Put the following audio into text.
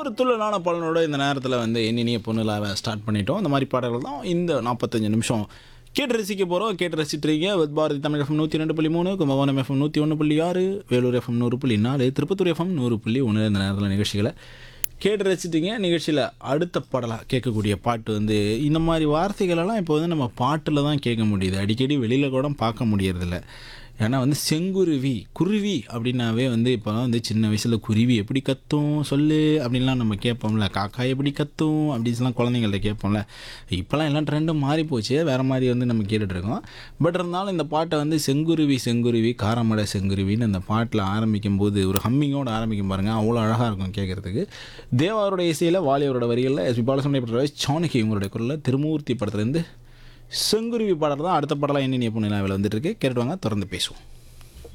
ஒரு துள்ளலான பலனோட இந்த நேரத்தில் வந்து எண்ணினிய பொண்ணுலாவை ஸ்டார்ட் பண்ணிட்டோம் இந்த மாதிரி பாடல்கள் தான் இந்த நாற்பத்தஞ்சு நிமிஷம் கேட்டு ரசிக்க போகிறோம் கேட்டு ரசிச்சிருக்கீங்க வித் பாரதி தமிழ் எஃப்எம் நூற்றி ரெண்டு புள்ளி மூணு கும்பகோணம் எஃப்எம் நூற்றி ஒன்று புள்ளி ஆறு வேலூர் எஃப்எம் நூறு புள்ளி நாலு திருப்பத்தூர் எஃப்எம் நூறு புள்ளி ஒன்று இந்த நேரத்தில் நிகழ்ச்சிகளை கேட்டு ரசிச்சிட்டிங்க நிகழ்ச்சியில் அடுத்த பாடலாக கேட்கக்கூடிய பாட்டு வந்து இந்த மாதிரி வார்த்தைகளெல்லாம் இப்போ வந்து நம்ம பாட்டில் தான் கேட்க முடியுது அடிக்கடி வெளியில் கூட பார்க்க முடியறதில்ல ஏன்னா வந்து செங்குருவி குருவி அப்படின்னாவே வந்து இப்போலாம் வந்து சின்ன வயசில் குருவி எப்படி கத்தும் சொல்லு அப்படின்லாம் நம்ம கேட்போம்ல காக்கா எப்படி கத்தும் அப்படின்லாம் குழந்தைங்கள்ட்ட கேட்போம்ல இப்போலாம் எல்லாம் ட்ரெண்டும் மாறி போச்சு வேறு மாதிரி வந்து நம்ம கேட்டுட்ருக்கோம் பட் இருந்தாலும் இந்த பாட்டை வந்து செங்குருவி செங்குருவி காரமடை செங்குருவின்னு அந்த பாட்டில் ஆரம்பிக்கும் போது ஒரு ஹம்மிங்கோடு ஆரம்பிக்கும் பாருங்கள் அவ்வளோ அழகாக இருக்கும் கேட்குறதுக்கு தேவாரோட இசையில் வாலியவரோட வரிகளில் எஸ் பி பாலசுமணி சாணகி இவங்களுடைய குரலில் திருமூர்த்தி படத்துலேருந்து செங்குருவி பாடல் தான் அடுத்த பாடலாம் என்ன பொண்ணு வந்துட்டு இருக்கு கேட்டுட்டு வாங்க தொடர்ந்து பேசுவோம்